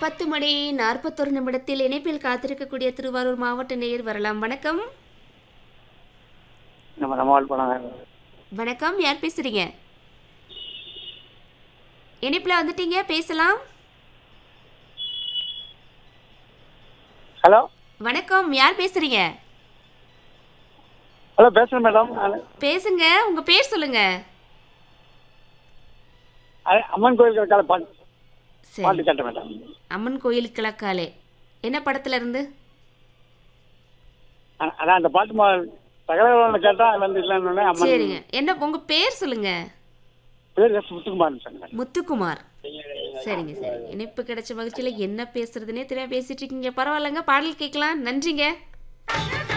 பத்து மணி நாற்பத்தொரு நிமிடத்தில் இணைப்பில் காத்திருக்கக்கூடிய திருவாரூர் மாவட்ட நேயர் வரலாம் வணக்கம் நம்ம நம்மால் போனாங்க வணக்கம் யார் பேசுறீங்க இணைப்பில் வந்துட்டீங்க பேசலாம் ஹலோ வணக்கம் யார் பேசுறீங்க ஹலோ பேசுகிறேன் மேடம் நான் பேசுங்க உங்க பேர் சொல்லுங்க அ- அம்மன் கோயில் கால பாட்டு சரி பாட்டு கேட்டேன் மேடம் அம்மன் கோயில் கிழக்காலே என்ன படத்துல இருந்து அ- அதான் அந்த பாட்டு மா சகலவரனை கேட்டால் வந்து இல்லைன்னு அம்மன் சரிங்க என்ன உங்க பேர் சொல்லுங்க பேர் எஸ் முத்துக்குமார்னு சொன்னேன் முத்துக்குமார் சரிங்க சரி இணைப்பு கிடைச்ச மகிழ்ச்சியில் என்ன பேசுறதுனே தெரியாம பேசிட்டு இருக்கீங்க பரவாயில்லைங்க பாடல் கேட்கலாம் நன்றிங்க